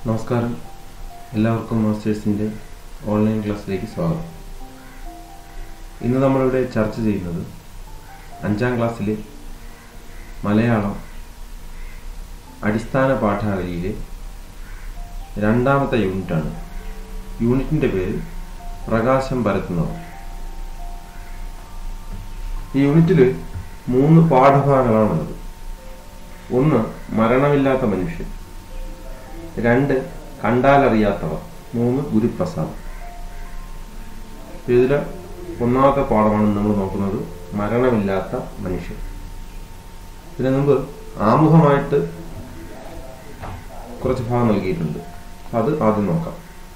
നമസ്കാരം എല്ലാവർക്കും മാസ്റ്റേഴ്സിൻ്റെ ഓൺലൈൻ ക്ലാസ്സിലേക്ക് സ്വാഗതം ഇന്ന് നമ്മളിവിടെ ചർച്ച ചെയ്യുന്നത് അഞ്ചാം ക്ലാസ്സിലെ മലയാളം അടിസ്ഥാന പാഠാവലിയിലെ രണ്ടാമത്തെ യൂണിറ്റാണ് യൂണിറ്റിൻ്റെ പേര് പ്രകാശം പരത്തുന്നവർ ഈ യൂണിറ്റിൽ മൂന്ന് പാഠഭാഗങ്ങളാണുള്ളത് ഒന്ന് മരണമില്ലാത്ത മനുഷ്യൻ രണ്ട് കണ്ടാലറിയാത്തവർ മൂന്ന് ഗുരുപ്രസാദം ഇതിൽ ഒന്നാമത്തെ പാഠമാണ് നമ്മൾ നോക്കുന്നത് മരണമില്ലാത്ത മനുഷ്യൻ ഇതിനു മുമ്പ് ആമുഖമായിട്ട് കുറച്ച് ഭാഗം നൽകിയിട്ടുണ്ട് അത് ആദ്യം നോക്കാം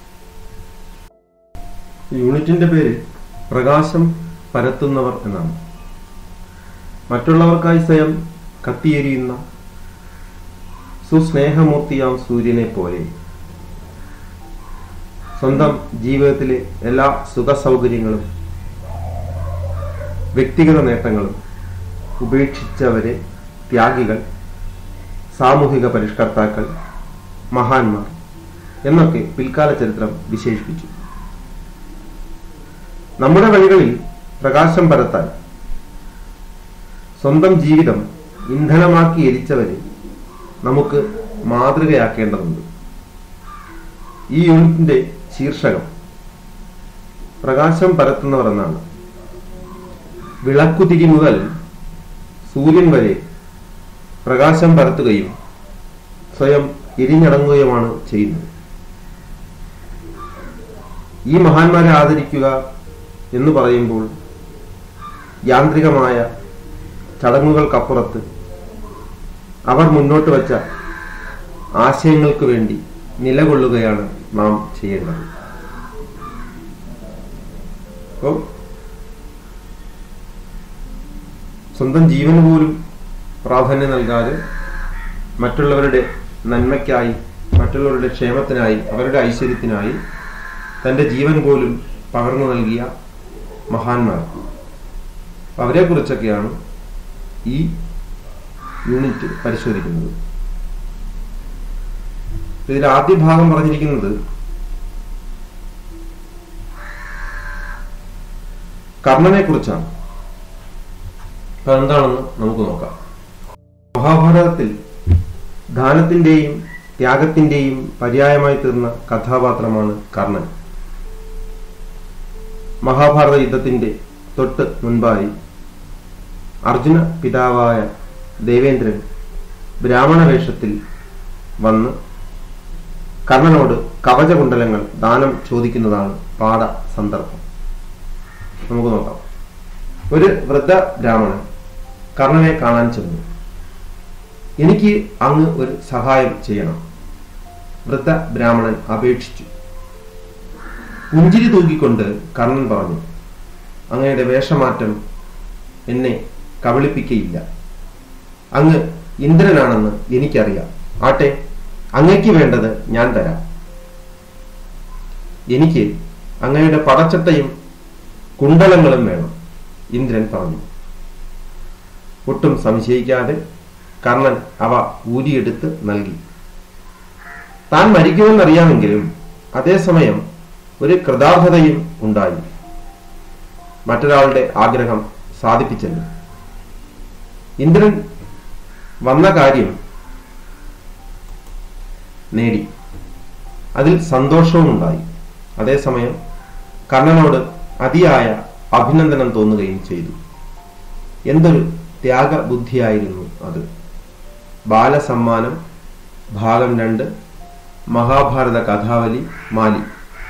യൂണിറ്റിന്റെ പേര് പ്രകാശം പരത്തുന്നവർ എന്നാണ് മറ്റുള്ളവർക്കായി സ്വയം കത്തിയെരിയുന്ന സുസ്നേഹമൂർത്തിയാം സൂര്യനെ പോലെ സ്വന്തം ജീവിതത്തിലെ എല്ലാ സുഖ സൗകര്യങ്ങളും വ്യക്തിഗത നേട്ടങ്ങളും ഉപേക്ഷിച്ചവരെ ത്യാഗികൾ സാമൂഹിക പരിഷ്കർത്താക്കൾ മഹാന്മാർ എന്നൊക്കെ പിൽക്കാല ചരിത്രം വിശേഷിപ്പിച്ചു നമ്മുടെ വഴികളിൽ പ്രകാശം പരത്താൻ സ്വന്തം ജീവിതം ഇന്ധനമാക്കി എരിച്ചവരെ നമുക്ക് മാതൃകയാക്കേണ്ടതുണ്ട് ഈ യൂണിറ്റിന്റെ ശീർഷകം പ്രകാശം പരത്തുന്നവർ എന്നാണ് വിളക്കുതിരി മുതൽ സൂര്യൻ വരെ പ്രകാശം പരത്തുകയും സ്വയം എരിഞ്ഞടങ്ങുകയുമാണ് ചെയ്യുന്നത് ഈ മഹാന്മാരെ ആദരിക്കുക എന്ന് പറയുമ്പോൾ യാന്ത്രികമായ ചടങ്ങുകൾക്കപ്പുറത്ത് അവർ മുന്നോട്ട് വച്ച ആശയങ്ങൾക്ക് വേണ്ടി നിലകൊള്ളുകയാണ് നാം ചെയ്യേണ്ടത് അപ്പോൾ സ്വന്തം ജീവന് പോലും പ്രാധാന്യം നൽകാതെ മറ്റുള്ളവരുടെ നന്മയ്ക്കായി മറ്റുള്ളവരുടെ ക്ഷേമത്തിനായി അവരുടെ ഐശ്വര്യത്തിനായി തൻ്റെ ജീവൻ പോലും പകർന്നു നൽകിയ മഹാന്മാർ അവരെക്കുറിച്ചൊക്കെയാണ് ഈ യൂണിറ്റ് പരിശോധിക്കുന്നത് ഇതിൽ ആദ്യ ഭാഗം പറഞ്ഞിരിക്കുന്നത് കർണനെ കുറിച്ചാണ് അപ്പൊ എന്താണെന്ന് നമുക്ക് നോക്കാം മഹാഭാരതത്തിൽ ദാനത്തിന്റെയും ത്യാഗത്തിന്റെയും പര്യായമായി തീർന്ന കഥാപാത്രമാണ് കർണൻ മഹാഭാരത യുദ്ധത്തിന്റെ തൊട്ട് മുൻപായി അർജുന പിതാവായ ദേവേന്ദ്രൻ ബ്രാഹ്മണ വേഷത്തിൽ വന്ന് കർണനോട് കവചകുണ്ടലങ്ങൾ ദാനം ചോദിക്കുന്നതാണ് പാഠ സന്ദർഭം നമുക്ക് നോക്കാം ഒരു വൃദ്ധ ബ്രാഹ്മണൻ കർണനെ കാണാൻ ചെന്നു എനിക്ക് അങ്ങ് ഒരു സഹായം ചെയ്യണം വൃദ്ധ ബ്രാഹ്മണൻ അപേക്ഷിച്ചു പുഞ്ചിരി തൂക്കിക്കൊണ്ട് കർണൻ പറഞ്ഞു അങ്ങയുടെ വേഷമാറ്റം എന്നെ കബളിപ്പിക്കയില്ല അങ്ങ് ഇന്ദ്രനാണെന്ന് എനിക്കറിയാം ആട്ടെ അങ്ങയ്ക്ക് വേണ്ടത് ഞാൻ തരാം എനിക്ക് അങ്ങയുടെ പടച്ചട്ടയും കുണ്ടലങ്ങളും വേണം ഇന്ദ്രൻ പറഞ്ഞു ഒട്ടും സംശയിക്കാതെ കർണൻ അവ ഊരിയെടുത്ത് നൽകി താൻ മരിക്കുമെന്നറിയാമെങ്കിലും അതേസമയം ഒരു കൃതാർത്ഥതയും ഉണ്ടായി മറ്റൊരാളുടെ ആഗ്രഹം സാധിപ്പിച്ചല്ലോ ഇന്ദ്രൻ വന്ന കാര്യം നേടി അതിൽ സന്തോഷവും ഉണ്ടായി അതേസമയം കർണനോട് അതിയായ അഭിനന്ദനം തോന്നുകയും ചെയ്തു എന്തൊരു ത്യാഗബുദ്ധിയായിരുന്നു അത് ബാലസമ്മാനം ഭാഗം രണ്ട് മഹാഭാരത കഥാവലി മാലി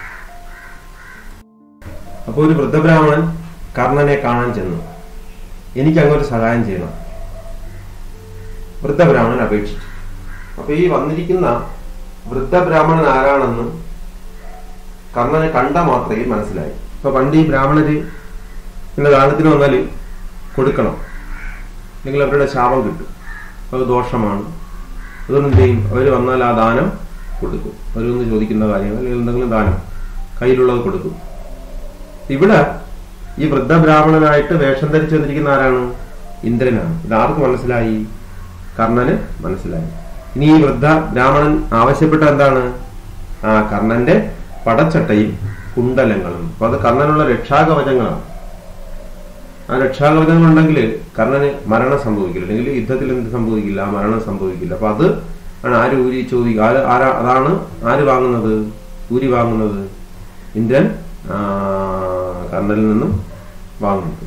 അപ്പോൾ ഒരു വൃദ്ധബ്രാഹ്മണൻ കർണനെ കാണാൻ ചെന്നു എനിക്ക് അങ്ങൊരു സഹായം ചെയ്യണം വൃദ്ധബ്രാഹ്മണൻ അപേക്ഷിച്ചു അപ്പൊ ഈ വന്നിരിക്കുന്ന വൃദ്ധബ്രാഹ്മണൻ ആരാണെന്ന് കർണനെ കണ്ട മാത്രമേ മനസ്സിലായി ഇപ്പൊ പണ്ട് ഈ ബ്രാഹ്മണര് പിന്നെ ദാനത്തിന് വന്നാൽ കൊടുക്കണം അല്ലെങ്കിൽ അവരുടെ ശാപം കിട്ടും അത് ദോഷമാണ് അതുകൊണ്ട് എന്ത് ചെയ്യും അവർ വന്നാൽ ആ ദാനം കൊടുക്കും അവരൊന്ന് ചോദിക്കുന്ന കാര്യങ്ങൾ അല്ലെങ്കിൽ എന്തെങ്കിലും ദാനം കയ്യിലുള്ളത് കൊടുക്കും ഇവിടെ ഈ വൃദ്ധബ്രാഹ്മണനായിട്ട് വേഷം ധരിച്ചു വന്നിരിക്കുന്ന ആരാണ് ഇന്ദ്രനാണ് ഇത് ആർക്ക് മനസ്സിലായി കർണന് മനസ്സിലായി ഇനി ഈ വൃദ്ധ ബ്രാഹ്മണൻ ആവശ്യപ്പെട്ട എന്താണ് ആ കർണന്റെ പടച്ചട്ടയും കുണ്ടലങ്ങളും അപ്പൊ അത് കർണനുള്ള രക്ഷാകവചങ്ങളാണ് ആ രക്ഷാകവചങ്ങൾ ഉണ്ടെങ്കിൽ കർണന് മരണം സംഭവിക്കില്ല അല്ലെങ്കിൽ യുദ്ധത്തിൽ എന്ത് സംഭവിക്കില്ല ആ മരണം സംഭവിക്കില്ല അപ്പൊ അത് ആണ് ആര് ഊരി ചോദിക്കുക ആര് ആരാ അതാണ് ആര് വാങ്ങുന്നത് ഊരി വാങ്ങുന്നത് ഇന്ദ്രൻ ആ, കർണനിൽ നിന്നും വാങ്ങുന്നത്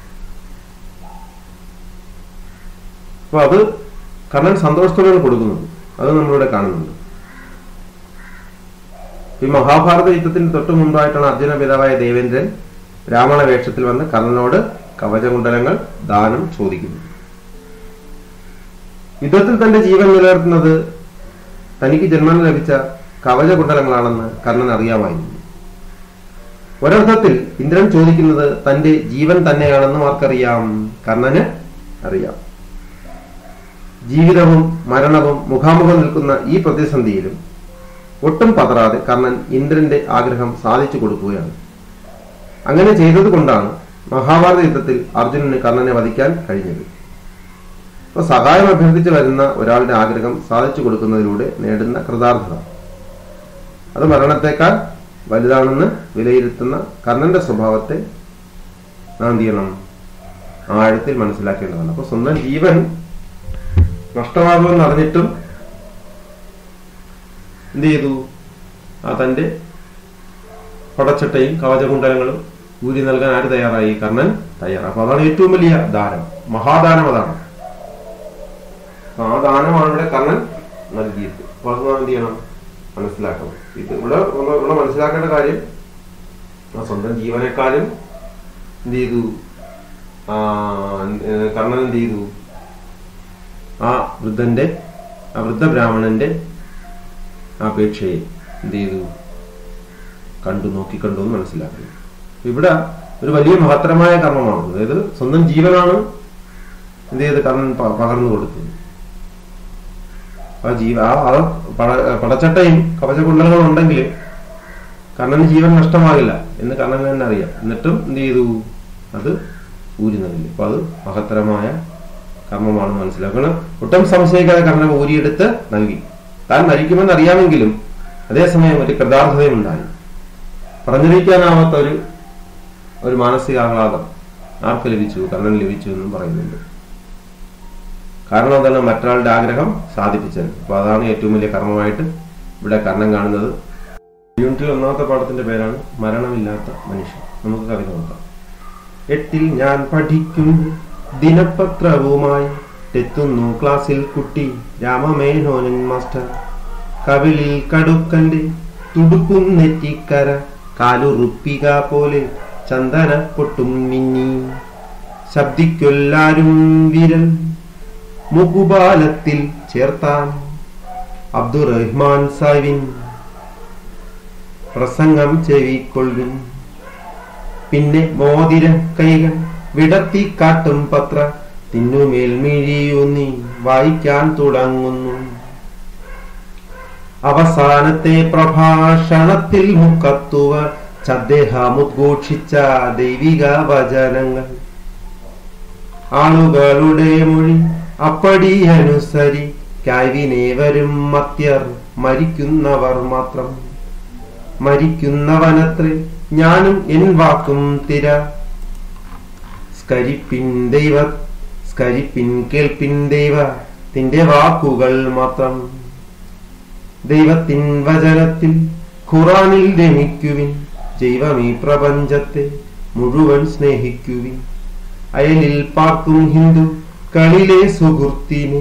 അപ്പൊ അത് കർണൻ സന്തോഷത്തോടെയാണ് കൊടുക്കുന്നത് അത് നമ്മളിവിടെ കാണുന്നുണ്ട് ഈ മഹാഭാരത യുദ്ധത്തിന് തൊട്ടു മുമ്പായിട്ടാണ് അർജുന പിതാവായ ദേവേന്ദ്രൻ രാവണ വേഷത്തിൽ വന്ന് കർണനോട് കവചകുണ്ടലങ്ങൾ ദാനം ചോദിക്കുന്നു യുദ്ധത്തിൽ തന്റെ ജീവൻ നിലനിർത്തുന്നത് തനിക്ക് ജന്മം ലഭിച്ച കവചകുണ്ടലങ്ങളാണെന്ന് കർണൻ അറിയാമായിരുന്നു ഒരർത്ഥത്തിൽ ഇന്ദ്രൻ ചോദിക്കുന്നത് തന്റെ ജീവൻ തന്നെയാണെന്നും ആർക്കറിയാം കർണന് അറിയാം ജീവിതവും മരണവും മുഖാമുഖം നിൽക്കുന്ന ഈ പ്രതിസന്ധിയിലും ഒട്ടും പതറാതെ കർണൻ ഇന്ദ്രന്റെ ആഗ്രഹം സാധിച്ചു കൊടുക്കുകയാണ് അങ്ങനെ ചെയ്തതുകൊണ്ടാണ് മഹാഭാരത യുദ്ധത്തിൽ അർജുനന് കർണനെ വധിക്കാൻ കഴിഞ്ഞത് അപ്പൊ സഹായം അഭ്യർത്ഥിച്ചു വരുന്ന ഒരാളുടെ ആഗ്രഹം സാധിച്ചു കൊടുക്കുന്നതിലൂടെ നേടുന്ന കൃതാർത്ഥത അത് മരണത്തെക്കാൾ വലുതാണെന്ന് വിലയിരുത്തുന്ന കർണന്റെ സ്വഭാവത്തെ നാം എന്ത് ചെയ്യണം ആഴത്തിൽ മനസ്സിലാക്കേണ്ടതാണ് അപ്പൊ സ്വന്തം ജീവൻ നഷ്ടമാകുമെന്ന് അറിഞ്ഞിട്ടും എന്ത് ചെയ്തു ആ തന്റെ പടച്ചട്ടയും കവചകുണ്ടലങ്ങളും ഊരി നൽകാൻ ആര് തയ്യാറായി കർണൻ തയ്യാറായി അപ്പൊ അതാണ് ഏറ്റവും വലിയ ദാനം മഹാദാനം അതാണ് ആ ദാനമാണ് ഇവിടെ കർണൻ നൽകിയത് അപ്പൊ അത് നാം എന്ത് ചെയ്യണം മനസ്സിലാക്കണം ഇത് ഇവിടെ ഒന്ന് ഇവിടെ മനസ്സിലാക്കേണ്ട കാര്യം ആ സ്വന്തം ജീവനേക്കാളും എന്ത് ചെയ്തു ആ ഏഹ് കർണൻ എന്ത് ചെയ്തു ആ വൃദ്ധന്റെ ആ വൃദ്ധ ബ്രാഹ്മണന്റെ ആ അപേക്ഷയെ എന്ത് ചെയ്തു കണ്ടു നോക്കി കണ്ടു എന്ന് മനസ്സിലാക്കുന്നു ഇവിടെ ഒരു വലിയ മഹത്തരമായ കർമ്മമാണ് അതായത് സ്വന്തം ജീവനാണ് എന്ത് ചെയ്ത് കർണൻ പ- പകർന്നു കൊടുത്തത് ആ ജീവ ആ ആ പട- പടച്ചട്ടയും കവചകുണ്ടലങ്ങളും ഉണ്ടെങ്കിൽ കർണന് ജീവൻ നഷ്ടമാകില്ല എന്ന് കർണന് തന്നെ അറിയാം എന്നിട്ടും എന്ത് ചെയ്തു അത് ഊരി നൽകി അപ്പൊ അത് മഹത്തരമായ കർമ്മമാണ് മനസ്സിലാക്കണം ഒട്ടും സംശയിക്കാതെ കർണൻ ഊരിയെടുത്ത് നൽകി താൻ മരിക്കുമെന്ന് അറിയാമെങ്കിലും അതേസമയം ഒരു കൃതാർത്ഥതയും ഉണ്ടായി പറഞ്ഞിരിക്കാനാവാത്ത ഒരു ഒരു മാനസികാഹ്ലാദം ആർക്ക് ലഭിച്ചു കർണൻ ലഭിച്ചു എന്നും പറയുന്നുണ്ട് കാരണം എന്താണ് മറ്റൊരാളുടെ ആഗ്രഹം സാധിപ്പിച്ചത് അപ്പൊ അതാണ് ഏറ്റവും വലിയ കർമ്മമായിട്ട് ഇവിടെ കർണൻ കാണുന്നത് യൂണിറ്റിൽ ഒന്നാമത്തെ പാഠത്തിന്റെ പേരാണ് മരണമില്ലാത്ത മനുഷ്യൻ നമുക്ക് കവിത നോക്കാം എട്ടിൽ ഞാൻ പഠിക്കും ദിനപത്രവുമായി എത്തുന്നു ക്ലാസ്സിൽ കുട്ടി രാമമേനോനൻ മാസ്റ്റർ കവിളിൽ കടുക്കന്റെ തുടുപ്പും നെറ്റിക്കര കാലുറുപ്പിക പോലെ ചന്ദന പൊട്ടും മിന്നി ശബ്ദിക്കൊല്ലാരും വിരൽ മുകുപാലത്തിൽ ചേർത്താൻ അബ്ദുറഹ്മാൻ സാഹിബിൻ പ്രസംഗം ചെവിക്കൊള്ളുവിൻ പിന്നെ മോതിര കൈകൾ വിടത്തി കാട്ടും പത്ര തിന്നുമേൽ മിഴിയൂന്നി വായിക്കാൻ തുടങ്ങുന്നു അവസാനത്തെ പ്രഭാഷണത്തിൽ മുക്കത്തുവ അദ്ദേഹം ഉദ്ഘോഷിച്ച ദൈവിക വചനങ്ങൾ ആളുകളുടെ മൊഴി അപ്പടി അനുസരിക്കായ്വിനേവരും മത്യർ മരിക്കുന്നവർ മാത്രം മരിക്കുന്നവനത്രേ ഞാനും എൻ വാക്കും തിര സ്കരിപ്പിൻ ദൈവ സ്കരിപ്പിൻ കേൾപ്പിൻ ദൈവ തിന്റെ വാക്കുകൾ മാത്രം ദൈവത്തിൻ വചനത്തിൽ ഖുറാനിൽ രമിക്കുവിൻ ജൈവം ഈ പ്രപഞ്ചത്തെ മുഴുവൻ സ്നേഹിക്കുവിൻ അയലിൽ പാർക്കും ഹിന്ദു കളിലെ സുഹൃത്തിനെ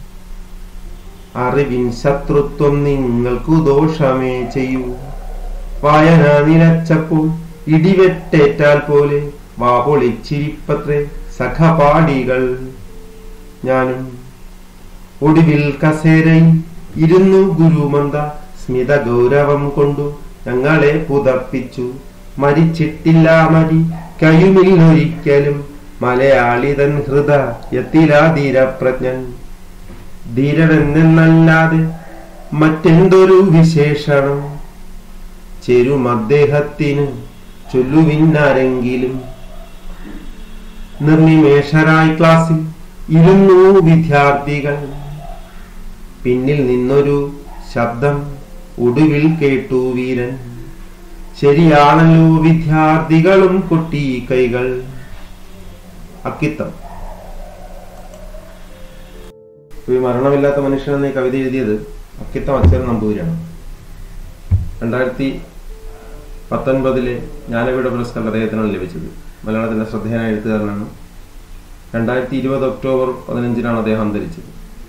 അറിവിൻ ശത്രുത്വം നിങ്ങൾക്കു ദോഷമേ ചെയ്യൂ വായന നിലച്ചപ്പോൾ ഇടിവെട്ടേറ്റാൽ പോലെ വാപൊളിച്ചിരിപ്പത്രേ സഖപാടികൾ ഞാനും ഒടുവിൽ കസേരയിൽ ഇരുന്നു ഗുരുമന്ത സ്മിത ഗൗരവം കൊണ്ടു ഞങ്ങളെ പുതപ്പിച്ചു മരിച്ചിട്ടില്ല മരി കയുമില്ലൊരിക്കലും മലയാളിതൻ ഹൃദയത്തിലാധീരപ്രജ്ഞൻ ധീരനെന്നല്ലാതെ മറ്റെന്തൊരു വിശേഷണം ചേരും അദ്ദേഹത്തിന് ചൊല്ലുവിന്നാരെങ്കിലും നിർനിമേഷരായി ക്ലാസ്സിൽ ഇരുന്നു വിദ്യാർത്ഥികൾ പിന്നിൽ നിന്നൊരു ശബ്ദം ഒടുവിൽ കേട്ടു വീരൻ ശരിയാണല്ലോ വിദ്യാർത്ഥികളും കൊട്ടി കൈകൾ അക്കിത്തം ഈ മരണമില്ലാത്ത മനുഷ്യൻ എന്ന ഈ കവിത എഴുതിയത് അക്കിത്തം അച്ഛൻ നമ്പൂതിരിയാണ് രണ്ടായിരത്തി പത്തൊൻപതിലെ ജ്ഞാനപീഠ പുരസ്കാരം അദ്ദേഹത്തിനാണ് ലഭിച്ചത് മലയാളത്തിന്റെ ശ്രദ്ധേയനായ എഴുത്തുകാരനാണ് രണ്ടായിരത്തി ഇരുപത് ഒക്ടോബർ പതിനഞ്ചിനാണ് അദ്ദേഹം അന്തരിച്ചത്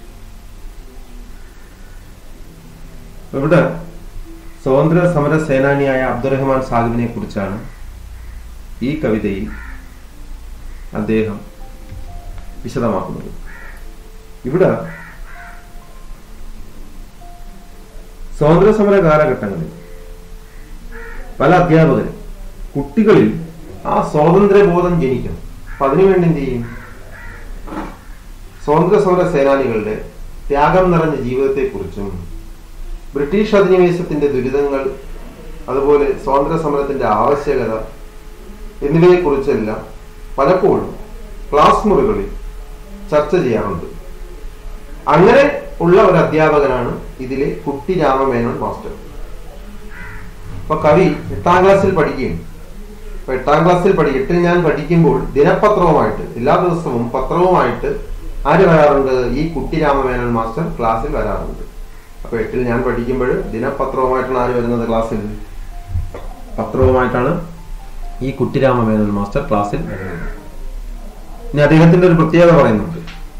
ഇവിടെ സ്വാതന്ത്ര്യ സമര സേനാനിയായ അബ്ദുറഹ്മാൻ സാഹിബിനെ കുറിച്ചാണ് ഈ കവിതയിൽ അദ്ദേഹം വിശദമാക്കുന്നത് ഇവിടെ സ്വാതന്ത്ര്യ സമര കാലഘട്ടങ്ങളിൽ പല അധ്യാപകരും കുട്ടികളിൽ ആ സ്വാതന്ത്ര്യബോധം ജനിക്കും അപ്പൊ അതിനുവേണ്ടി എന്ത് ചെയ്യും സ്വാതന്ത്ര്യ സമര സേനാനികളുടെ ത്യാഗം നിറഞ്ഞ ജീവിതത്തെക്കുറിച്ചും ബ്രിട്ടീഷ് അധിനിവേശത്തിന്റെ ദുരിതങ്ങൾ അതുപോലെ സ്വാതന്ത്ര്യ സമരത്തിന്റെ ആവശ്യകത എന്നിവയെക്കുറിച്ചെല്ലാം പലപ്പോഴും ക്ലാസ് മുറികളിൽ ചർച്ച ചെയ്യാറുണ്ട് അങ്ങനെ ഉള്ള ഒരു അധ്യാപകനാണ് ഇതിലെ കുട്ടി രാമമേനോൻ മാസ്റ്റർ അപ്പൊ കവി എട്ടാം ക്ലാസ്സിൽ പഠിക്കുകയും അപ്പൊ എട്ടാം ക്ലാസ്സിൽ പഠി എട്ടിൽ ഞാൻ പഠിക്കുമ്പോൾ ദിനപത്രവുമായിട്ട് എല്ലാ ദിവസവും പത്രവുമായിട്ട് ആര് വരാറുണ്ട് ഈ കുട്ടി രാമമേനോൻ മാസ്റ്റർ ക്ലാസ്സിൽ വരാറുണ്ട് അപ്പൊ എട്ടിൽ ഞാൻ പഠിക്കുമ്പോൾ ദിനപത്രവുമായിട്ടാണ് ആര് വരുന്നത് ക്ലാസ്സിൽ പത്രവുമായിട്ടാണ് ഈ കുട്ടിരാമമേനോൻ മാസ്റ്റർ ക്ലാസ്സിൽ വരുന്നത് ഇനി അദ്ദേഹത്തിന്റെ ഒരു പ്രത്യേകത പറയുന്നുണ്ട്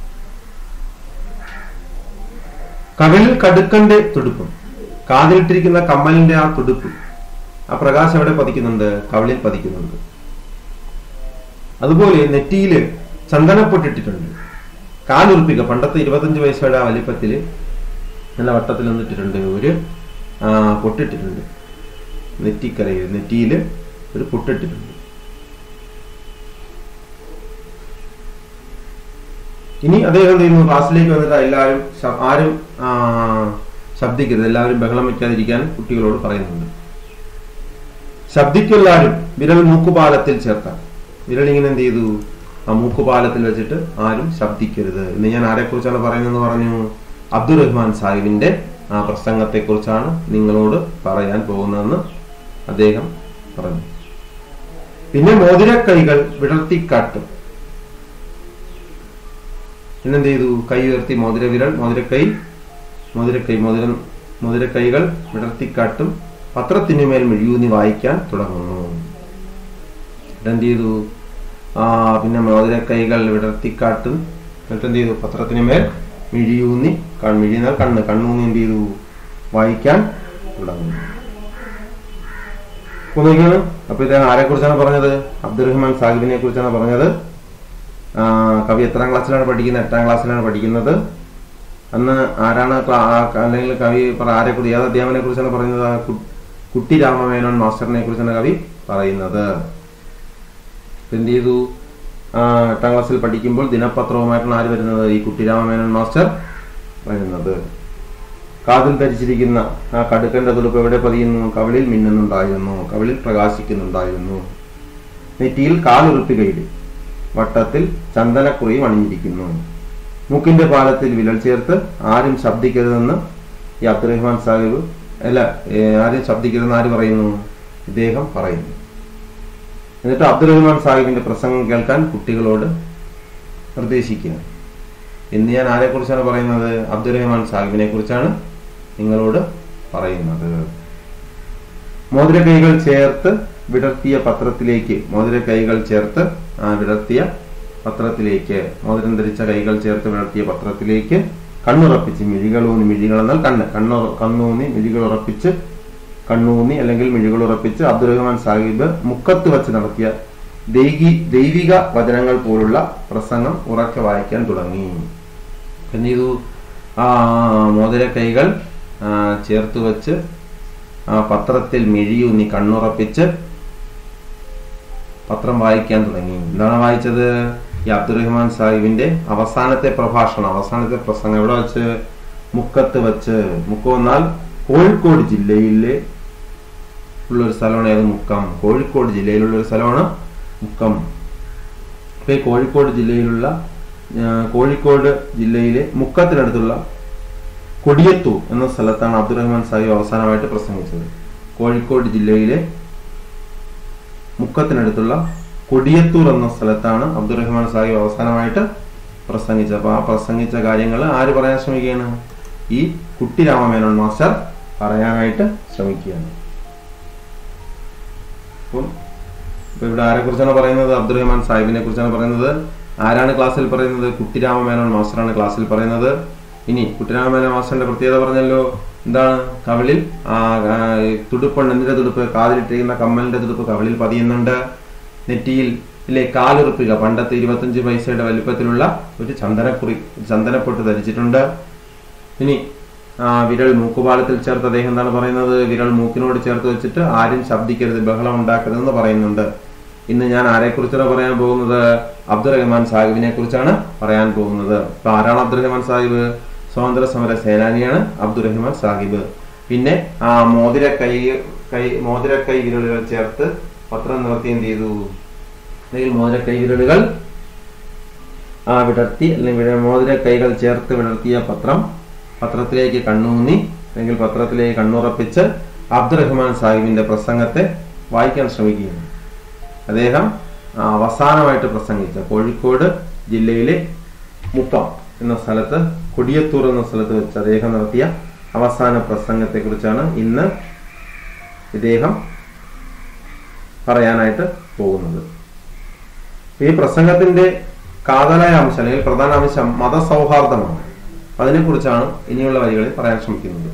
കവിളിൽ കടുക്കന്റെ തുടുപ്പും കാതിലിട്ടിരിക്കുന്ന കമ്മലിന്റെ ആ തുടുപ്പ് ആ പ്രകാശം എവിടെ പതിക്കുന്നുണ്ട് കവിളിൽ പതിക്കുന്നുണ്ട് അതുപോലെ നെറ്റിയില് ചന്ദനപ്പൊട്ടിട്ടിട്ടുണ്ട് കാലുറപ്പിക്ക പണ്ടത്തെ ഇരുപത്തഞ്ച് വയസ്സുടെ ആ വലിപ്പത്തില് നല്ല വട്ടത്തിൽ നിന്നിട്ടിട്ടുണ്ട് ഒരു ആ, പൊട്ടിട്ടിട്ടുണ്ട് നെറ്റിക്കരയിൽ നെറ്റിയില് ഒരു പൊട്ടിട്ടിട്ടുണ്ട് ഇനി അദ്ദേഹം എന്ത് ചെയ്യുന്നു ക്ലാസ്സിലേക്ക് വന്നിട്ട് എല്ലാവരും ശ- ആരും ആ, ശബ്ദിക്കരുത് എല്ലാവരും ബഹളം വയ്ക്കാതിരിക്കാൻ കുട്ടികളോട് പറയുന്നുണ്ട് ശബ്ദിക്കെല്ലാവരും വിരൽ മൂക്കുപാലത്തിൽ ചേർക്കാം വിരൽ ഇങ്ങനെ എന്ത് ചെയ്തു ആ മൂക്കുപാലത്തിൽ വെച്ചിട്ട് ആരും ശബ്ദിക്കരുത് ഇന്ന് ഞാൻ ആരെക്കുറിച്ചാണ് പറയുന്നതെന്ന് പറഞ്ഞു അബ്ദുറഹ്മാൻ സാഹിബിന്റെ ആ പ്രസംഗത്തെ കുറിച്ചാണ് നിങ്ങളോട് പറയാൻ പോകുന്നതെന്ന് അദ്ദേഹം പറഞ്ഞു പിന്നെ മോതിരക്കൈകൾ വിടർത്തിക്കാട്ടും പിന്നെന്ത് ചെയ്തു കൈ ഉയർത്തി മോതിര വിരൽ മോതിരക്കൈ മോതിരക്കൈ മോതിരം മോതിരക്കൈകൾ വിടർത്തിക്കാട്ടും പത്രത്തിനുമേൽ മിഴിയൂന്നി വായിക്കാൻ തുടങ്ങുന്നു എന്ത് ചെയ്തു ആ പിന്നെ മോതിരക്കൈകൾ വിടർത്തിക്കാട്ടും എന്നിട്ട് എന്ത് ചെയ്തു പത്രത്തിനുമേൽ മിഴിയൂന്നി കൺ മിഴിയുന്നാൽ കണ്ണ് കണ്ണൂന്നി എന്ത് ചെയ്തു വായിക്കാൻ തുടങ്ങുന്നു അപ്പൊ നോക്കിയാണ് അപ്പൊ ഇദ്ദേഹം ആരെ കുറിച്ചാണ് പറഞ്ഞത് അബ്ദുറഹ്മാൻ സാഹിബിനെ കുറിച്ചാണ് പറഞ്ഞത് ആ, കവി എത്രാം ക്ലാസ്സിലാണ് പഠിക്കുന്നത് എട്ടാം ക്ലാസ്സിലാണ് പഠിക്കുന്നത് അന്ന് ആരാണ് ക്ലാ- ആ, അല്ലെങ്കിൽ കവി പറ- ആരെ കുറിച്ച് ഏത് അധ്യാപനെ കുറിച്ചാണ് പറയുന്നത് ആ കു- കുട്ടി രാമമേനോൻ മാസ്റ്ററിനെ കുറിച്ചാണ് കവി പറയുന്നത് എന്ത് ചെയ്തു ആ, എട്ടാം ക്ലാസ്സിൽ പഠിക്കുമ്പോൾ ദിനപത്രവുമായിട്ടാണ് ആര് വരുന്നത് ഈ കുട്ടി രാമമേനോൻ മാസ്റ്റർ വരുന്നത് കാതിൽ ധരിച്ചിരിക്കുന്ന ആ കടുക്കന്റെ തുടുപ്പ് എവിടെ പതിയുന്നു കവിളിൽ മിന്നുന്നുണ്ടായിരുന്നു കവിളിൽ പ്രകാശിക്കുന്നുണ്ടായിരുന്നു നെറ്റിയിൽ കാലുറുപ്പികയിൽ വട്ടത്തിൽ ചന്ദനക്കുറി അണിഞ്ഞിരിക്കുന്നു മൂക്കിന്റെ പാലത്തിൽ വിരൽ ചേർത്ത് ആരും ശബ്ദിക്കരുതെന്ന് ഈ അബ്ദുറഹ്മാൻ സാഹിബ് അല്ല ഏ, ആരും ശബ്ദിക്കരുതെന്ന് ആര് പറയുന്നു ഇദ്ദേഹം പറയുന്നു എന്നിട്ട് അബ്ദുറഹ്മാൻ സാഹിബിന്റെ പ്രസംഗം കേൾക്കാൻ കുട്ടികളോട് നിർദ്ദേശിക്കുക ഇന്ന് ഞാൻ ആരെ കുറിച്ചാണ് പറയുന്നത് അബ്ദുറഹ്മാൻ സാഹിബിനെ കുറിച്ചാണ് നിങ്ങളോട് പറയുന്നത് മോതിര കൈകൾ ചേർത്ത് വിടർത്തിയ പത്രത്തിലേക്ക് മോതിര കൈകൾ ചേർത്ത് ആ വിടർത്തിയ പത്രത്തിലേക്ക് മോതിരം ധരിച്ച കൈകൾ ചേർത്ത് വിടർത്തിയ പത്രത്തിലേക്ക് കണ്ണുറപ്പിച്ച് മിഴികളൂന്നി മിഴികൾ എന്നാൽ കണ്ണ് കണ്ണു കണ്ണൂന്നി മിഴികൾ ഉറപ്പിച്ച് കണ്ണൂന്നി അല്ലെങ്കിൽ മിഴികൾ ഉറപ്പിച്ച് അബ്ദുറഹ്മാൻ സാഹിബ് മുക്കത്ത് വെച്ച് നടത്തിയ ദൈവി ദൈവിക വചനങ്ങൾ പോലുള്ള പ്രസംഗം ഉറക്കെ വായിക്കാൻ തുടങ്ങി എന്ത് ചെയ്തു ആ മോതിര കൈകൾ ആ, ചേർത്ത് വെച്ച് ആ പത്രത്തിൽ മിഴിയൂന്നി കണ്ണുറപ്പിച്ച് പത്രം വായിക്കാൻ തുടങ്ങി എന്താണ് വായിച്ചത് ഈ അബ്ദുറഹ്മാൻ സാഹിബിന്റെ അവസാനത്തെ പ്രഭാഷണം അവസാനത്തെ പ്രസംഗം എവിടെ വെച്ച് മുക്കത്ത് വെച്ച് മുക്കം എന്നാൽ കോഴിക്കോട് ജില്ലയിലെ ഉള്ള ഒരു സ്ഥലമാണ് ഏത് മുക്കം കോഴിക്കോട് ജില്ലയിലുള്ള ഒരു സ്ഥലമാണ് മുക്കം അപ്പൊ ഈ കോഴിക്കോട് ജില്ലയിലുള്ള ആ, കോഴിക്കോട് ജില്ലയിലെ മുക്കത്തിനടുത്തുള്ള കൊടിയത്തൂർ എന്ന സ്ഥലത്താണ് അബ്ദുറഹ്മാൻ സാഹിബ് അവസാനമായിട്ട് പ്രസംഗിച്ചത് കോഴിക്കോട് ജില്ലയിലെ മുക്കത്തിനടുത്തുള്ള കൊടിയത്തൂർ എന്ന സ്ഥലത്താണ് അബ്ദുറഹ്മാൻ സാഹിബ് അവസാനമായിട്ട് പ്രസംഗിച്ചത് അപ്പൊ ആ പ്രസംഗിച്ച കാര്യങ്ങൾ ആര് പറയാൻ ശ്രമിക്കുകയാണ് ഈ കുട്ടി രാമമേനോൻ മാസ്റ്റർ പറയാനായിട്ട് ശ്രമിക്കുകയാണ് അപ്പം ഇപ്പൊ ഇവിടെ ആരെ കുറിച്ചാണ് പറയുന്നത് അബ്ദുറഹ്മാൻ സാഹിബിനെ കുറിച്ചാണ് പറയുന്നത് ആരാണ് ക്ലാസ്സിൽ പറയുന്നത് കുട്ടിരാമ മേനോൻ മാസ്റ്ററാണ് ക്ലാസ്സിൽ പറയുന്നത് ഇനി കുട്ടിരാമ മേനോൻ മാസ്റ്ററിന്റെ പ്രത്യേകത പറഞ്ഞല്ലോ എന്താണ് കവിളിൽ ആ ആ, തുടുപ്പുണ്ട് എന്തിന്റെ തുടുപ്പ് കാതിലിട്ടിരിക്കുന്ന കമ്മലിന്റെ തുടുപ്പ് കവിളിൽ പതിയുന്നുണ്ട് നെറ്റിയിൽ ഇല്ലേ കാലുറുപ്പിക പണ്ടത്തെ ഇരുപത്തഞ്ച് പൈസയുടെ വലിപ്പത്തിലുള്ള ഒരു ചന്ദനക്കുറി ചന്ദനപ്പൊട്ട് ധരിച്ചിട്ടുണ്ട് ഇനി ആ, വിരൽ മൂക്കുപാലത്തിൽ ചേർത്ത് അദ്ദേഹം എന്താണ് പറയുന്നത് വിരൽ മൂക്കിനോട് ചേർത്ത് വെച്ചിട്ട് ആരും ശബ്ദിക്കരുത് ബഹളം ഉണ്ടാക്കരുതെന്ന് പറയുന്നുണ്ട് ഇന്ന് ഞാൻ ആരെക്കുറിച്ചാണ് പറയാൻ പോകുന്നത് അബ്ദുറഹ്മാൻ സാഹിബിനെ കുറിച്ചാണ് പറയാൻ പോകുന്നത് ഇപ്പൊ ആരാണ് അബ്ദുറഹ്മാൻ സാഹിബ് സ്വാതന്ത്ര്യ സമര സേനാനിയാണ് അബ്ദുറഹ്മാൻ സാഹിബ് പിന്നെ ആ മോതിര കൈ കൈ മോതിര കൈ വിരലുകൾ ചേർത്ത് പത്രം നിവർത്തി എന്ത് ചെയ്തു അല്ലെങ്കിൽ മോതിര കൈ വിരലുകൾ ആ വിടർത്തി അല്ലെങ്കിൽ വിട- മോതിര കൈകൾ ചേർത്ത് വിടർത്തിയ പത്രം പത്രത്തിലേക്ക് കണ്ണൂന്നി അല്ലെങ്കിൽ പത്രത്തിലേക്ക് കണ്ണുറപ്പിച്ച് അബ്ദുറഹ്മാൻ സാഹിബിന്റെ പ്രസംഗത്തെ വായിക്കാൻ ശ്രമിക്കുകയാണ് അദ്ദേഹം ആ, അവസാനമായിട്ട് പ്രസംഗിച്ച കോഴിക്കോട് ജില്ലയിലെ മുക്കം എന്ന സ്ഥലത്ത് കൊടിയത്തൂർ എന്ന സ്ഥലത്ത് വെച്ച് അദ്ദേഹം നടത്തിയ അവസാന പ്രസംഗത്തെ കുറിച്ചാണ് ഇന്ന് ഇദ്ദേഹം പറയാനായിട്ട് പോകുന്നത് ഈ പ്രസംഗത്തിന്റെ കാതലായ അംശം അല്ലെങ്കിൽ പ്രധാന അംശം മതസൗഹാർദ്ദമാണ് അതിനെക്കുറിച്ചാണ് ഇനിയുള്ള വരികളിൽ പറയാൻ ശ്രമിക്കുന്നത്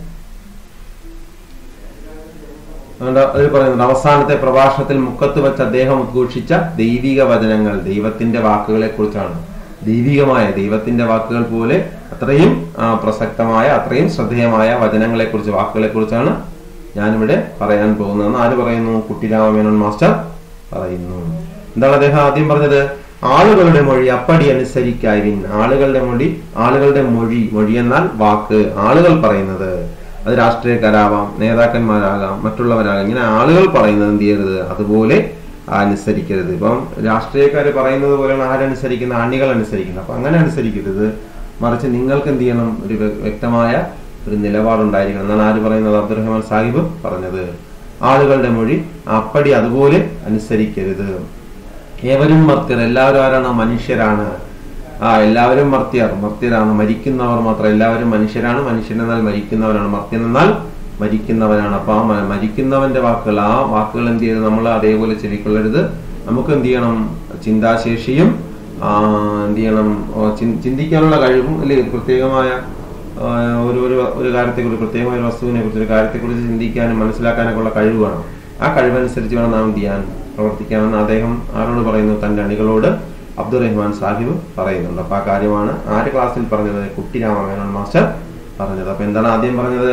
അതുകൊണ്ട് അതിൽ പറയുന്നുണ്ട് അവസാനത്തെ പ്രഭാഷണത്തിൽ മുക്കത്ത് വെച്ച് അദ്ദേഹം ഉദ്ഘോഷിച്ച ദൈവിക വചനങ്ങൾ ദൈവത്തിന്റെ വാക്കുകളെ കുറിച്ചാണ് ദൈവികമായ ദൈവത്തിന്റെ വാക്കുകൾ പോലെ അത്രയും ആ, പ്രസക്തമായ അത്രയും ശ്രദ്ധേയമായ വചനങ്ങളെ കുറിച്ച് വാക്കുകളെ കുറിച്ചാണ് ഞാനിവിടെ പറയാൻ പോകുന്നതെന്ന് ആര് പറയുന്നു കുട്ടിരാമമേനോൻ മാസ്റ്റർ പറയുന്നു എന്താണ് അദ്ദേഹം ആദ്യം പറഞ്ഞത് ആളുകളുടെ മൊഴി അപ്പടി അനുസരിക്കാവിൻ ആളുകളുടെ മൊഴി ആളുകളുടെ മൊഴി മൊഴി എന്നാൽ വാക്ക് ആളുകൾ പറയുന്നത് അത് രാഷ്ട്രീയക്കാരാവാം നേതാക്കന്മാരാകാം മറ്റുള്ളവരാകാം ഇങ്ങനെ ആളുകൾ പറയുന്നത് എന്ത് ചെയ്യരുത് അതുപോലെ അനുസരിക്കരുത് ഇപ്പം രാഷ്ട്രീയക്കാര് പറയുന്നത് പോലെയാണ് ആരനുസരിക്കുന്ന അണികൾ അനുസരിക്കുന്നത് അപ്പൊ അങ്ങനെ അനുസരിക്കരുത് മറിച്ച് നിങ്ങൾക്ക് എന്ത് ചെയ്യണം ഒരു വ്യ- വ്യക്തമായ ഒരു നിലപാടുണ്ടായിരിക്കണം എന്നാണ് ആര് പറയുന്നത് അബ്ദുറഹ്മാൻ സാഹിബ് പറഞ്ഞത് ആളുകളുടെ മൊഴി അപ്പടി അതുപോലെ അനുസരിക്കരുത് ഏവരും മർത്യർ എല്ലാവരും ആരാണ് മനുഷ്യരാണ് ആ എല്ലാവരും മർത്യർ മർത്യരാണ് മരിക്കുന്നവർ മാത്രം എല്ലാവരും മനുഷ്യരാണ് മനുഷ്യൻ എന്നാൽ മരിക്കുന്നവരാണ് മർത്യൻ എന്നാൽ മരിക്കുന്നവനാണ് അപ്പൊ ആ മ- മരിക്കുന്നവന്റെ വാക്കുകൾ ആ വാക്കുകൾ എന്ത് ചെയ്ത് നമ്മൾ അതേപോലെ ചെവിക്കൊള്ളരുത് നമുക്ക് എന്ത് ചെയ്യണം ചിന്താശേഷിയും ആ, എന്ത് ചെയ്യണം ഓ, ചിൻ- ചിന്തിക്കാനുള്ള കഴിവും അല്ലെ ഒരു പ്രത്യേകമായ ആ, ഒരു ഒരു ഒരു കാര്യത്തെക്കുറിച്ച് പ്രത്യേകമായ ഒരു വസ്തുവിനെ കുറിച്ച് ഒരു കാര്യത്തെക്കുറിച്ച് ചിന്തിക്കാനും മനസ്സിലാക്കാനൊക്കെ ഉള്ള കഴിവ് വേണം ആ കഴിവനുസരിച്ച് വേണം നാം എന്ത് ചെയ്യാൻ പ്രവർത്തിക്കാമെന്ന് അദ്ദേഹം ആരോട് പറയുന്നു തന്റെ അണികളോട് അബ്ദുറഹ്മാൻ സാഹിബ് പറയുന്നുണ്ട് അപ്പൊ ആ കാര്യമാണ് ആര് ക്ലാസ്സിൽ പറഞ്ഞത് കുട്ടി രാമമേനോൻ മാസ്റ്റർ പറഞ്ഞത് അപ്പൊ എന്താണ് ആദ്യം പറഞ്ഞത്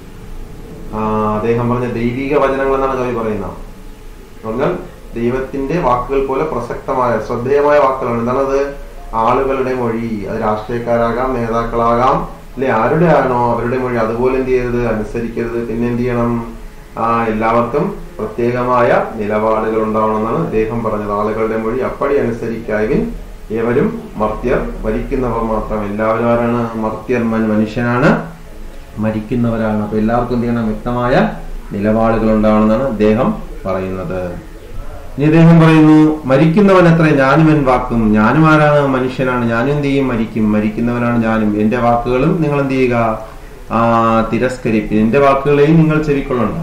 ആ, അദ്ദേഹം പറഞ്ഞ ദൈവിക വചനങ്ങൾ എന്നാണ് കവി പറയുന്നത് പറഞ്ഞാൽ ദൈവത്തിന്റെ വാക്കുകൾ പോലെ പ്രസക്തമായ ശ്രദ്ധേയമായ വാക്കുകളാണ് എന്താണത് ആളുകളുടെ മൊഴി അത് രാഷ്ട്രീയക്കാരാകാം നേതാക്കളാകാം അല്ലെ ആരുടെ ആണോ അവരുടെ മൊഴി അതുപോലെ എന്ത് ചെയ്യരുത് അനുസരിക്കരുത് പിന്നെ എന്ത് ചെയ്യണം ആ എല്ലാവർക്കും പ്രത്യേകമായ നിലപാടുകൾ ഉണ്ടാവണമെന്നാണ് അദ്ദേഹം പറഞ്ഞത് ആളുകളുടെ മൊഴി അപ്പടി അനുസരിക്കാവിൻ ഏവരും മർത്യർ മരിക്കുന്നവർ മാത്രം എല്ലാവരും ആരാണ് മർത്യർ മൻ- മനുഷ്യനാണ് മരിക്കുന്നവരാണ് അപ്പൊ എല്ലാവർക്കും എന്ത് ചെയ്യണം വ്യക്തമായ നിലപാടുകൾ ഉണ്ടാവണമെന്നാണ് അദ്ദേഹം പറയുന്നത് ഇനി അദ്ദേഹം പറയുന്നു മരിക്കുന്നവൻ എത്ര ഞാനും എൻ വാക്കും ഞാനും ആരാണ് മനുഷ്യനാണ് ഞാനും എന്ത് ചെയ്യും മരിക്കും മരിക്കുന്നവനാണ് ഞാനും എന്റെ വാക്കുകളും നിങ്ങൾ എന്ത് ചെയ്യുക ആ തിരസ്കരിപ്പിൻ എന്റെ വാക്കുകളെയും നിങ്ങൾ ചെവിക്കൊള്ളണ്ട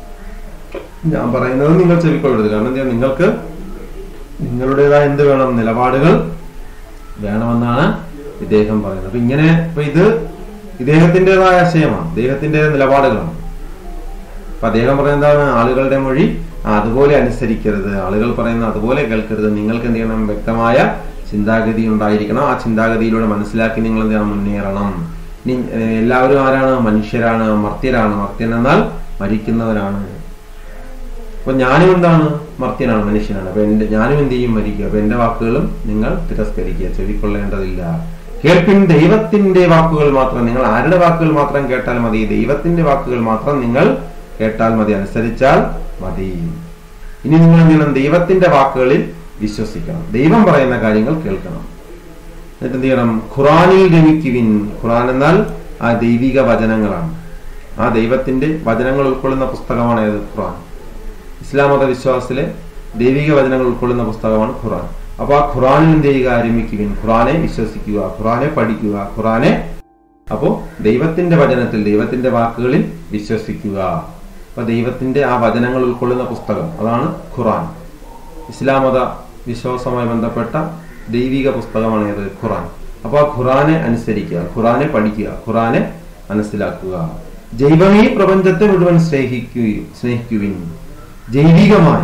ഞാൻ പറയുന്നത് നിങ്ങൾ ചെവിക്കൊള്ളരുത് കാരണം എന്താ നിങ്ങൾക്ക് നിങ്ങളുടേതായ എന്ത് വേണം നിലപാടുകൾ വേണമെന്നാണ് ഇദ്ദേഹം പറയുന്നത് അപ്പൊ ഇങ്ങനെ ഇപ്പൊ ഇത് ഇദ്ദേഹത്തിൻ്റെതായ ആശയമാണ് ഇദ്ദേഹത്തിന്റെ നിലപാടുകളാണ് അപ്പൊ അദ്ദേഹം പറയുന്നത് എന്താണ് ആളുകളുടെ മൊഴി ആ, അതുപോലെ അനുസരിക്കരുത് ആളുകൾ പറയുന്നത് അതുപോലെ കേൾക്കരുത് നിങ്ങൾക്ക് എന്ത് ചെയ്യണം വ്യക്തമായ ചിന്താഗതി ഉണ്ടായിരിക്കണം ആ ചിന്താഗതിയിലൂടെ മനസ്സിലാക്കി നിങ്ങൾ എന്ത് ചെയ്യണം മുന്നേറണം ഇനി ഏഹ്, എല്ലാവരും ആരാണ് മനുഷ്യരാണ് മർത്യരാണ് മർത്യൻ എന്നാൽ മരിക്കുന്നവരാണ് അപ്പൊ ഞാനും എന്താണ് മർത്യനാണ് മനുഷ്യനാണ് അപ്പൊ എന്റെ ഞാനും എന്ത് ചെയ്യും മരിക്കുക അപ്പൊ എന്റെ വാക്കുകളും നിങ്ങൾ തിരസ്കരിക്കുക ചെവിക്കൊള്ളേണ്ടതില്ല കേൾപ്പിൻ ദൈവത്തിന്റെ വാക്കുകൾ മാത്രം നിങ്ങൾ ആരുടെ വാക്കുകൾ മാത്രം കേട്ടാൽ മതി ദൈവത്തിന്റെ വാക്കുകൾ മാത്രം നിങ്ങൾ കേട്ടാൽ മതി അനുസരിച്ചാൽ മതി ഇനി നിങ്ങൾ എന്ത് ചെയ്യണം ദൈവത്തിന്റെ വാക്കുകളിൽ വിശ്വസിക്കണം ദൈവം പറയുന്ന കാര്യങ്ങൾ കേൾക്കണം എന്നിട്ട് എന്ത് ചെയ്യണം ഖുറാനിൽ രമിക്കുവിൻ ഖുറാൻ എന്നാൽ ആ ദൈവിക വചനങ്ങളാണ് ആ ദൈവത്തിന്റെ വചനങ്ങൾ ഉൾക്കൊള്ളുന്ന പുസ്തകമാണ് ഏത് ഖുർആൻ ഇസ്ലാം മത വിശ്വാസത്തിലെ ദൈവിക വചനങ്ങൾ ഉൾക്കൊള്ളുന്ന പുസ്തകമാണ് ഖുർആൻ അപ്പൊ ആ ഖുറാനിൽ എന്ത് ചെയ്യുക ആരംഭിക്കുവിൻ ഖുറാനെ വിശ്വസിക്കുക ഖുറാനെ പഠിക്കുക ഖുറാനെ അപ്പോ ദൈവത്തിന്റെ വചനത്തിൽ ദൈവത്തിന്റെ വാക്കുകളിൽ വിശ്വസിക്കുക അപ്പൊ ദൈവത്തിന്റെ ആ വചനങ്ങൾ ഉൾക്കൊള്ളുന്ന പുസ്തകം അതാണ് ഖുറാൻ ഇസ്ലാം മത വിശ്വാസവുമായി ബന്ധപ്പെട്ട ദൈവിക പുസ്തകമാണ് ഏത് ഖുറാൻ അപ്പൊ ആ ഖുറാനെ അനുസരിക്കുക ഖുറാനെ പഠിക്കുക ഖുറാനെ മനസ്സിലാക്കുക ജൈവമീ പ്രപഞ്ചത്തെ മുഴുവൻ സ്നേഹിക്കുകയും സ്നേഹിക്കുവിൻ ജൈവികമായ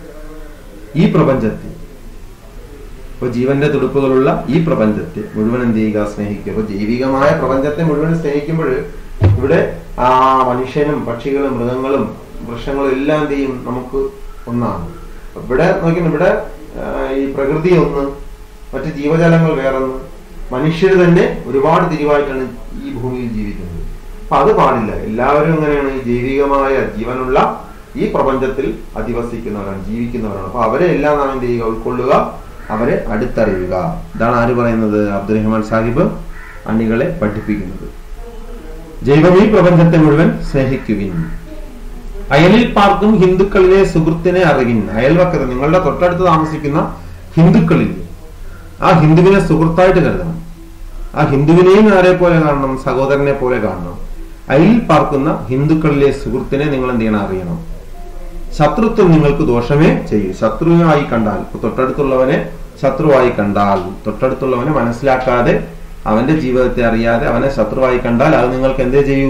ഈ പ്രപഞ്ചത്തെ ഇപ്പൊ ജീവന്റെ തുടുപ്പുകളുള്ള ഈ പ്രപഞ്ചത്തെ മുഴുവൻ എന്ത് ചെയ്യുക സ്നേഹിക്കുക അപ്പൊ ജൈവികമായ പ്രപഞ്ചത്തെ മുഴുവൻ സ്നേഹിക്കുമ്പോൾ ഇവിടെ ആ മനുഷ്യനും പക്ഷികളും മൃഗങ്ങളും വൃക്ഷങ്ങളും എല്ലാം എന്ത് ചെയ്യും നമുക്ക് ഒന്നാണ് ഇവിടെ നോക്കിയാൽ ഇവിടെ ആ, ഈ പ്രകൃതി ഒന്ന് മറ്റ് ജീവജാലങ്ങൾ വേറൊന്ന് മനുഷ്യർ തന്നെ ഒരുപാട് തിരിവായിട്ടാണ് ഈ ഭൂമിയിൽ ജീവിക്കുന്നത് അപ്പൊ അത് പാടില്ല എല്ലാവരും എങ്ങനെയാണ് ഈ ജൈവികമായ ജീവനുള്ള ഈ പ്രപഞ്ചത്തിൽ അധിവസിക്കുന്നവരാണ് ജീവിക്കുന്നവരാണ് അപ്പൊ അവരെ എല്ലാം നാം എന്ത് ചെയ്യുക ഉൾക്കൊള്ളുക അവരെ അടുത്തറിയുക ഇതാണ് ആര് പറയുന്നത് അബ്ദുറഹ്മാൻ സാഹിബ് അണികളെ പഠിപ്പിക്കുന്നത് ജൈവം ഈ പ്രപഞ്ചത്തെ മുഴുവൻ സ്നേഹിക്കുവിൻ അയലിൽ പാർക്കും ഹിന്ദുക്കളിലെ സുഹൃത്തിനെ അറിവിൻ അയൽവക്കത്ത് നിങ്ങളുടെ തൊട്ടടുത്ത് താമസിക്കുന്ന ഹിന്ദുക്കളിൽ ആ ഹിന്ദുവിനെ സുഹൃത്തായിട്ട് കരുതണം ആ ഹിന്ദുവിനെയും ആരെ പോലെ കാണണം സഹോദരനെ പോലെ കാണണം അയലിൽ പാർക്കുന്ന ഹിന്ദുക്കളിലെ സുഹൃത്തിനെ നിങ്ങൾ എന്ത് ചെയ്യണം അറിയണം ശത്രുത്വം നിങ്ങൾക്ക് ദോഷമേ ചെയ്യൂ ശത്രുവായി കണ്ടാൽ ഇപ്പൊ തൊട്ടടുത്തുള്ളവനെ ശത്രുവായി കണ്ടാൽ തൊട്ടടുത്തുള്ളവനെ മനസ്സിലാക്കാതെ അവന്റെ ജീവിതത്തെ അറിയാതെ അവനെ ശത്രുവായി കണ്ടാൽ അത് നിങ്ങൾക്ക് എന്തേ ചെയ്യൂ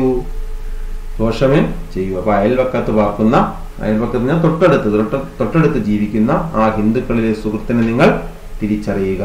ദോഷമേ ചെയ്യൂ അപ്പൊ അയൽവക്കത്ത് പാർക്കുന്ന അയൽവക്കത്ത് ഞാൻ തൊട്ടടുത്ത് തൊട്ട- തൊട്ടടുത്ത് ജീവിക്കുന്ന ആ ഹിന്ദുക്കളിലെ സുഹൃത്തിനെ നിങ്ങൾ തിരിച്ചറിയുക